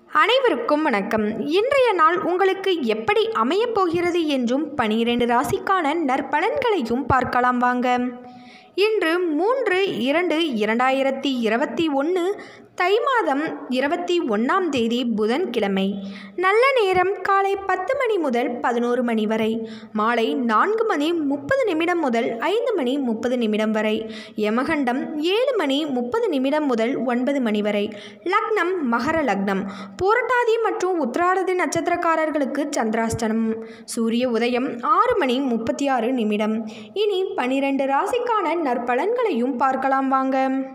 அனைவருக்கும் வணக்கம் இன்றைய நாள் உங்களுக்கு எப்படி அமையப் போகிறது என்றும் பனிரெண்டு ராசிக்கான நற்பலன்களையும் பார்க்கலாம் வாங்க இன்று மூன்று இரண்டு இரண்டாயிரத்தி இருபத்தி ஒன்று தை மாதம் இருபத்தி ஒன்றாம் தேதி புதன்கிழமை நல்ல நேரம் காலை பத்து மணி முதல் பதினோரு மணி வரை மாலை நான்கு மணி முப்பது நிமிடம் முதல் ஐந்து மணி முப்பது நிமிடம் வரை யமகண்டம் ஏழு மணி முப்பது நிமிடம் முதல் ஒன்பது மணி வரை லக்னம் மகர லக்னம் பூரட்டாதி மற்றும் உத்திராடதி நட்சத்திரக்காரர்களுக்கு சந்திராஷ்டனம் சூரிய உதயம் ஆறு மணி முப்பத்தி ஆறு நிமிடம் இனி பனிரெண்டு ராசிக்கான நற்பலன்களையும் பார்க்கலாம் வாங்க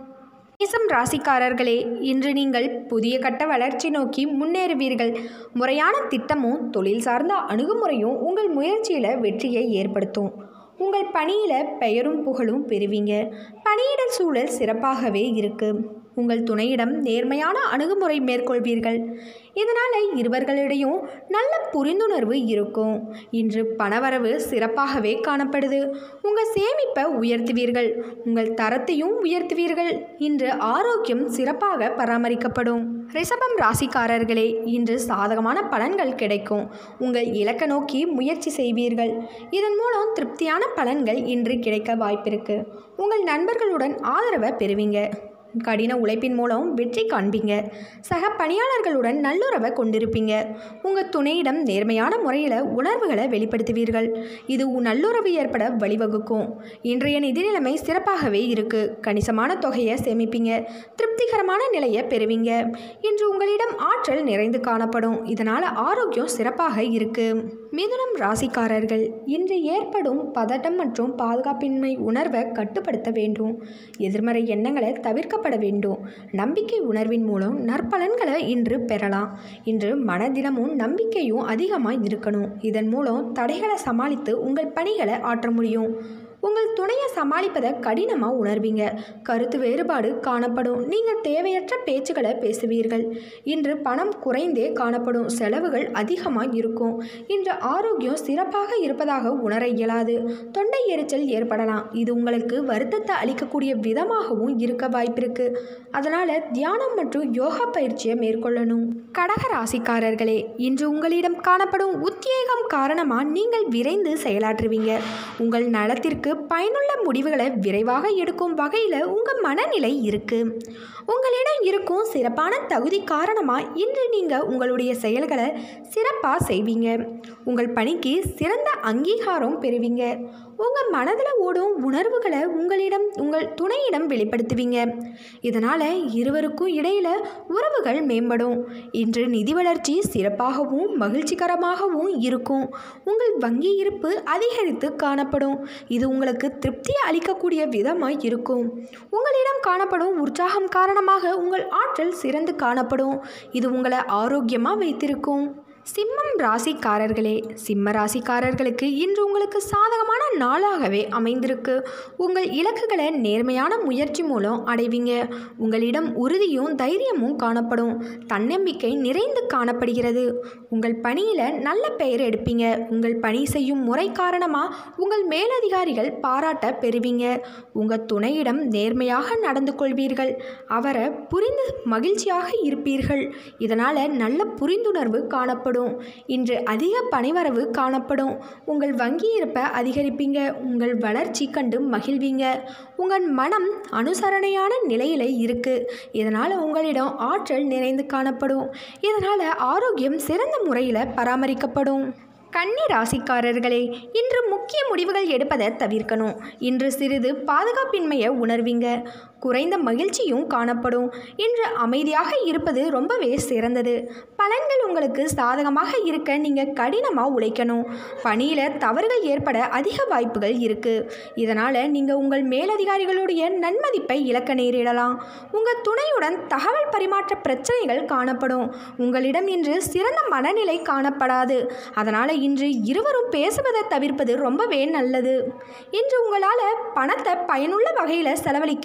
மேசம் ராசிக்காரர்களே இன்று நீங்கள் புதிய கட்ட வளர்ச்சி நோக்கி முன்னேறுவீர்கள் முறையான திட்டமும் தொழில் சார்ந்த அணுகுமுறையும் உங்கள் முயற்சியில் வெற்றியை ஏற்படுத்தும் உங்கள் பணியில் பெயரும் புகழும் பெறுவீங்க பணியிடல் சூழல் சிறப்பாகவே இருக்கு உங்கள் துணையிடம் நேர்மையான அணுகுமுறை மேற்கொள்வீர்கள் இதனால் இருவர்களிடையும் நல்ல புரிந்துணர்வு இருக்கும் இன்று பணவரவு சிறப்பாகவே காணப்படுது உங்கள் சேமிப்பை உயர்த்துவீர்கள் உங்கள் தரத்தையும் உயர்த்துவீர்கள் இன்று ஆரோக்கியம் சிறப்பாக பராமரிக்கப்படும் ரிஷபம் ராசிக்காரர்களே இன்று சாதகமான பலன்கள் கிடைக்கும் உங்கள் இலக்க நோக்கி முயற்சி செய்வீர்கள் இதன் மூலம் திருப்தியான பலன்கள் இன்று கிடைக்க வாய்ப்பிருக்கு உங்கள் நண்பர்களுடன் ஆதரவை பெறுவீங்க கடின உழைப்பின் மூலம் வெற்றி காண்பீங்க சக பணியாளர்களுடன் நல்லுறவை கொண்டிருப்பீங்க உங்கள் துணையிடம் நேர்மையான முறையில் உணர்வுகளை வெளிப்படுத்துவீர்கள் இது உன் நல்லுறவு ஏற்பட வழிவகுக்கும் இன்றைய நிதி நிலைமை சிறப்பாகவே இருக்கு கணிசமான தொகையை சேமிப்பீங்க திருப்திகரமான நிலையை பெறுவீங்க இன்று உங்களிடம் ஆற்றல் நிறைந்து காணப்படும் இதனால் ஆரோக்கியம் சிறப்பாக இருக்கு மிதுனம் ராசிக்காரர்கள் இன்று ஏற்படும் பதட்டம் மற்றும் பாதுகாப்பின்மை உணர்வை கட்டுப்படுத்த வேண்டும் எதிர்மறை எண்ணங்களை தவிர்க்கப்பட வேண்டும் நம்பிக்கை உணர்வின் மூலம் நற்பலன்களை இன்று பெறலாம் இன்று மனதினமும் நம்பிக்கையும் அதிகமாக இருக்கணும் இதன் மூலம் தடைகளை சமாளித்து உங்கள் பணிகளை ஆற்ற முடியும் உங்கள் துணையை சமாளிப்பதை கடினமாக உணர்வீங்க கருத்து வேறுபாடு காணப்படும் நீங்கள் தேவையற்ற பேச்சுக்களை பேசுவீர்கள் இன்று பணம் குறைந்தே காணப்படும் செலவுகள் அதிகமாக இருக்கும் இன்று ஆரோக்கியம் சிறப்பாக இருப்பதாக உணர இயலாது தொண்டை எரிச்சல் ஏற்படலாம் இது உங்களுக்கு வருத்தத்தை அளிக்கக்கூடிய விதமாகவும் இருக்க வாய்ப்பிருக்கு அதனால் தியானம் மற்றும் யோகா பயிற்சியை மேற்கொள்ளணும் கடக ராசிக்காரர்களே இன்று உங்களிடம் காணப்படும் உத்வேகம் காரணமாக நீங்கள் விரைந்து செயலாற்றுவீங்க உங்கள் நலத்திற்கு பயனுள்ள முடிவுகளை விரைவாக எடுக்கும் வகையில் உங்கள் மனநிலை இருக்கு உங்களிடம் இருக்கும் சிறப்பான தகுதி காரணமாக இன்று நீங்கள் உங்களுடைய செயல்களை சிறப்பாக செய்வீங்க உங்கள் பணிக்கு சிறந்த அங்கீகாரம் பெறுவீங்க உங்கள் மனதில் ஓடும் உணர்வுகளை உங்களிடம் உங்கள் துணையிடம் வெளிப்படுத்துவீங்க இதனால் இருவருக்கும் இடையில் உறவுகள் மேம்படும் இன்று நிதி வளர்ச்சி சிறப்பாகவும் மகிழ்ச்சிகரமாகவும் இருக்கும் உங்கள் வங்கி இருப்பு அதிகரித்து காணப்படும் இது உங்களுக்கு திருப்தியை அளிக்கக்கூடிய விதமாக இருக்கும் உங்களிடம் காணப்படும் உற்சாகம் காரணமாக உங்கள் ஆற்றல் சிறந்து காணப்படும் இது உங்களை ஆரோக்கியமாக வைத்திருக்கும் சிம்மம் ராசிக்காரர்களே சிம்ம ராசிக்காரர்களுக்கு இன்று உங்களுக்கு சாதகமான நாளாகவே அமைந்திருக்கு உங்கள் இலக்குகளை நேர்மையான முயற்சி மூலம் அடைவீங்க உங்களிடம் உறுதியும் தைரியமும் காணப்படும் தன்னம்பிக்கை நிறைந்து காணப்படுகிறது உங்கள் பணியில் நல்ல பெயர் எடுப்பீங்க உங்கள் பணி செய்யும் முறை காரணமாக உங்கள் மேலதிகாரிகள் பாராட்ட பெறுவீங்க உங்கள் துணையிடம் நேர்மையாக நடந்து கொள்வீர்கள் அவரை புரிந்து மகிழ்ச்சியாக இருப்பீர்கள் இதனால் நல்ல புரிந்துணர்வு காணப்படும் காணப்படும் இன்று அதிக பணிவரவு காணப்படும் உங்கள் வங்கி இருப்பை அதிகரிப்பீங்க உங்கள் வளர்ச்சி கண்டு மகிழ்வீங்க உங்கள் மனம் அனுசரணையான நிலையில் இருக்கு இதனால் உங்களிடம் ஆற்றல் நிறைந்து காணப்படும் இதனால் ஆரோக்கியம் சிறந்த முறையில் பராமரிக்கப்படும் கன்னி ராசிக்காரர்களே இன்று முக்கிய முடிவுகள் எடுப்பதை தவிர்க்கணும் இன்று சிறிது பாதுகாப்பின்மையை உணர்வீங்க குறைந்த மகிழ்ச்சியும் காணப்படும் இன்று அமைதியாக இருப்பது ரொம்பவே சிறந்தது பலன்கள் உங்களுக்கு சாதகமாக இருக்க நீங்கள் கடினமாக உழைக்கணும் பணியில் தவறுகள் ஏற்பட அதிக வாய்ப்புகள் இருக்குது இதனால் நீங்கள் உங்கள் மேலதிகாரிகளுடைய நன்மதிப்பை இழக்க நேரிடலாம் உங்கள் துணையுடன் தகவல் பரிமாற்ற பிரச்சனைகள் காணப்படும் உங்களிடம் இன்று சிறந்த மனநிலை காணப்படாது அதனால் இன்று இருவரும் பேசுவதை தவிர்ப்பது ரொம்பவே நல்லது இன்று உங்களால் பணத்தை பயனுள்ள வகையில் செலவழிக்க இயலாது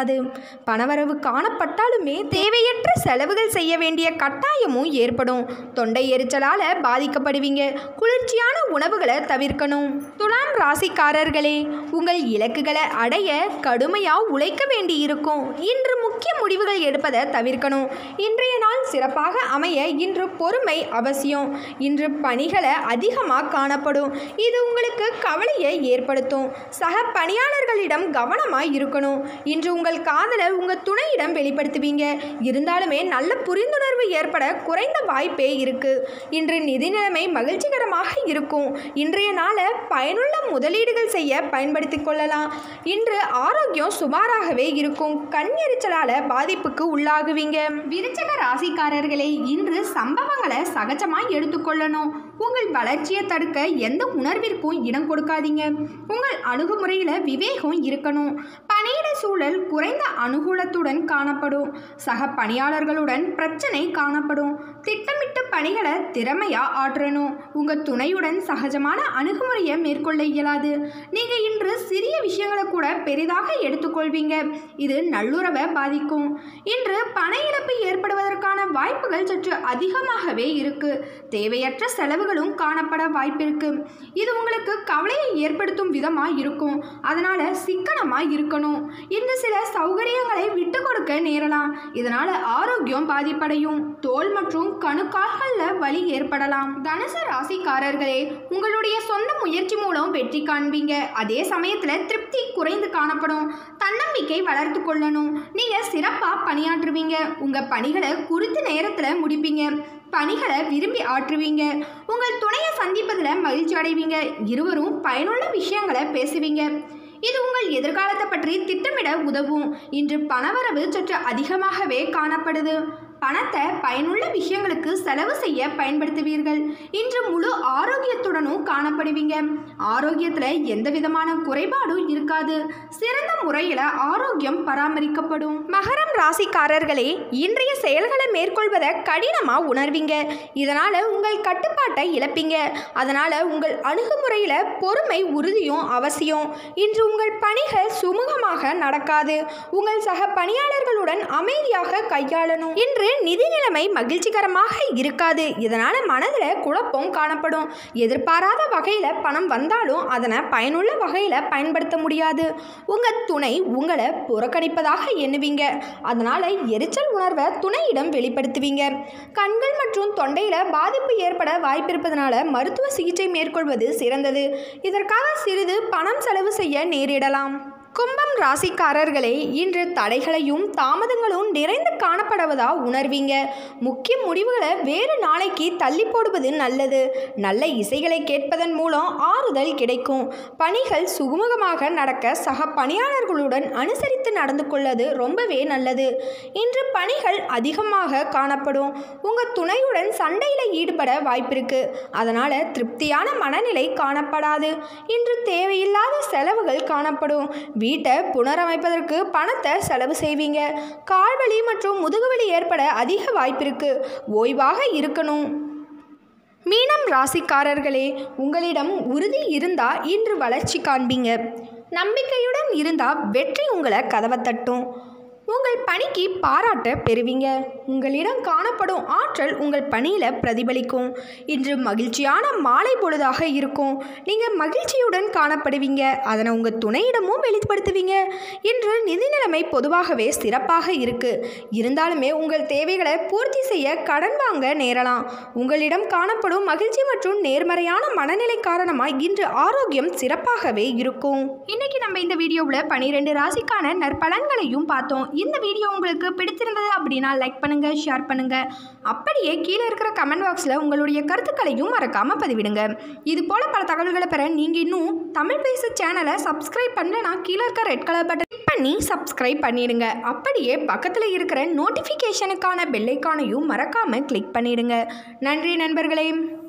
இருக்காது பணவரவு காணப்பட்டாலுமே தேவையற்ற செலவுகள் செய்ய வேண்டிய கட்டாயமும் ஏற்படும் தொண்டை எரிச்சலால் பாதிக்கப்படுவீங்க குளிர்ச்சியான உணவுகளை தவிர்க்கணும் துலாம் ராசிக்காரர்களே உங்கள் இலக்குகளை அடைய கடுமையாக உழைக்க வேண்டி இருக்கும் இன்று முக்கிய முடிவுகள் எடுப்பதை தவிர்க்கணும் இன்றைய நாள் சிறப்பாக அமைய இன்று பொறுமை அவசியம் இன்று பணிகளை அதிகமாக காணப்படும் இது உங்களுக்கு கவலையை ஏற்படுத்தும் சக பணியாளர்களிடம் கவனமாக இருக்கணும் இன்று உங்கள் காதலை உங்கள் துணையிடம் வெளிப்படுத்துவீங்க இருந்தாலுமே நல்ல புரிந்துணர்வு ஏற்பட குறைந்த வாய்ப்பே இருக்கு இன்று நிதி நிலைமை மகிழ்ச்சிகரமாக இருக்கும் இன்றைய நாளை பயனுள்ள முதலீடுகள் செய்ய பயன்படுத்திக் கொள்ளலாம் இன்று ஆரோக்கியம் சுமாராகவே இருக்கும் கண் எரிச்சலால் பாதிப்புக்கு உள்ளாகுவீங்க விருச்சக ராசிக்காரர்களே இன்று சம்பவங்களை சகஜமாக எடுத்துக்கொள்ளணும் உங்கள் வளர்ச்சியை தடுக்க எந்த உணர்விற்கும் இடம் கொடுக்காதீங்க உங்கள் அணுகுமுறையில் விவேகம் இருக்கணும் பணியிட சூழல் குறைந்த அனுகூலத்துடன் காணப்படும் சக பணியாளர்களுடன் பிரச்சனை காணப்படும் திட்டமிட்ட பணிகளை திறமையா ஆற்றணும் உங்கள் துணையுடன் சகஜமான அணுகுமுறையை மேற்கொள்ள இயலாது நீங்கள் இன்று சிறிய விஷயங்களை கூட பெரிதாக எடுத்துக்கொள்வீங்க இது நல்லுறவை பாதிக்கும் இன்று பண இழப்பு ஏற்படுவதற்கான வாய்ப்புகள் சற்று அதிகமாகவே இருக்கு தேவையற்ற செலவுகளும் காணப்பட வாய்ப்பிருக்கு இது உங்களுக்கு கவலையை ஏற்படுத்தும் விதமாக இருக்கும் அதனால சிக்கனமாக இருக்கணும் இன்று சில சௌகரியங்களை விட்டு கொடுக்க நேரலாம் இதனால ஆரோக்கியம் பாதிப்படையும் தோல் மற்றும் கணுக்கால்களில் வலி ஏற்படலாம் தனுசு ராசிக்காரர்களே உங்களுடைய சொந்த முயற்சி மூலம் வெற்றி காண்பீங்க அதே சமயத்தில் திருப்தி குறைந்து காணப்படும் தன்னம்பிக்கை வளர்த்து கொள்ளணும் நீங்கள் சிறப்பாக பணியாற்றுவீங்க உங்கள் பணிகளை குறித்த நேரத்தில் முடிப்பீங்க பணிகளை விரும்பி ஆற்றுவீங்க உங்கள் துணையை சந்திப்பதில் மகிழ்ச்சி அடைவீங்க இருவரும் பயனுள்ள விஷயங்களை பேசுவீங்க இது உங்கள் எதிர்காலத்தை பற்றி திட்டமிட உதவும் இன்று பணவரவு சற்று அதிகமாகவே காணப்படுது பணத்தை பயனுள்ள விஷயங்களுக்கு செலவு செய்ய பயன்படுத்துவீர்கள் இன்று முழு ஆரோக்கியத்துடனும் காணப்படுவீங்க ஆரோக்கியத்தில் எந்த விதமான குறைபாடும் இருக்காது சிறந்த முறையில் ஆரோக்கியம் பராமரிக்கப்படும் மகரம் ராசிக்காரர்களே இன்றைய செயல்களை மேற்கொள்வதை கடினமாக உணர்வீங்க இதனால் உங்கள் கட்டுப்பாட்டை இழப்பீங்க அதனால் உங்கள் அணுகுமுறையில் பொறுமை உறுதியும் அவசியம் இன்று உங்கள் பணிகள் சுமூகமாக நடக்காது உங்கள் சக பணியாளர்களுடன் அமைதியாக கையாளணும் இன்று நிதி நிலைமை மகிழ்ச்சிகரமாக இருக்காது இதனால் மனதில் குழப்பம் காணப்படும் எதிர்பாராத வகையில் பணம் வந்தாலும் அதனை பயனுள்ள வகையில் பயன்படுத்த முடியாது உங்கள் துணை உங்களை புறக்கணிப்பதாக எண்ணுவீங்க அதனால் எரிச்சல் உணர்வை துணையிடம் வெளிப்படுத்துவீங்க கண்கள் மற்றும் தொண்டையில் பாதிப்பு ஏற்பட வாய்ப்பிருப்பதனால மருத்துவ சிகிச்சை மேற்கொள்வது சிறந்தது இதற்காக சிறிது பணம் செலவு செய்ய நேரிடலாம் கும்பம் ராசிக்காரர்களே இன்று தடைகளையும் தாமதங்களும் நிறைந்து காணப்படுவதா உணர்வீங்க முக்கிய முடிவுகளை வேறு நாளைக்கு தள்ளி போடுவது நல்லது நல்ல இசைகளை கேட்பதன் மூலம் ஆறுதல் கிடைக்கும் பணிகள் சுகமுகமாக நடக்க சக பணியாளர்களுடன் அனுசரித்து நடந்து கொள்வது ரொம்பவே நல்லது இன்று பணிகள் அதிகமாக காணப்படும் உங்கள் துணையுடன் சண்டையில் ஈடுபட வாய்ப்பிருக்கு அதனால் திருப்தியான மனநிலை காணப்படாது இன்று தேவையில்லாத செலவுகள் காணப்படும் வீட்டை புனரமைப்பதற்கு பணத்தை செலவு செய்வீங்க கால்வலி மற்றும் முதுகுவலி ஏற்பட அதிக வாய்ப்பிருக்கு ஓய்வாக இருக்கணும் மீனம் ராசிக்காரர்களே உங்களிடம் உறுதி இருந்தா இன்று வளர்ச்சி காண்பீங்க நம்பிக்கையுடன் இருந்தா வெற்றி உங்களை கதவை தட்டும் உங்கள் பணிக்கு பாராட்ட பெறுவீங்க உங்களிடம் காணப்படும் ஆற்றல் உங்கள் பணியில் பிரதிபலிக்கும் இன்று மகிழ்ச்சியான மாலை பொழுதாக இருக்கும் நீங்கள் மகிழ்ச்சியுடன் காணப்படுவீங்க அதனை உங்கள் துணையிடமும் வெளிப்படுத்துவீங்க இன்று நிதி நிலைமை பொதுவாகவே சிறப்பாக இருக்கு இருந்தாலுமே உங்கள் தேவைகளை பூர்த்தி செய்ய கடன் வாங்க நேரலாம் உங்களிடம் காணப்படும் மகிழ்ச்சி மற்றும் நேர்மறையான மனநிலை காரணமாக இன்று ஆரோக்கியம் சிறப்பாகவே இருக்கும் இன்னைக்கு நம்ம இந்த வீடியோவில் பனிரெண்டு ராசிக்கான நற்பலன்களையும் பார்த்தோம் இந்த வீடியோ உங்களுக்கு பிடிச்சிருந்தது அப்படின்னா லைக் பண்ணுங்க ஷேர் பண்ணுங்க அப்படியே கீழே இருக்கிற கமெண்ட் பாக்ஸில் உங்களுடைய கருத்துக்களையும் மறக்காம பதிவிடுங்க இது போல பல தகவல்களை பெற நீங்கள் இன்னும் தமிழ் பேசு சேனலை சப்ஸ்கிரைப் பண்ணலனா கீழே இருக்க ரெட் கலர் பட்டன் click பண்ணி சப்ஸ்கிரைப் பண்ணிடுங்க அப்படியே பக்கத்தில் இருக்கிற நோட்டிஃபிகேஷனுக்கான பெல்லைக்கானையும் மறக்காம கிளிக் பண்ணிடுங்க நன்றி நண்பர்களே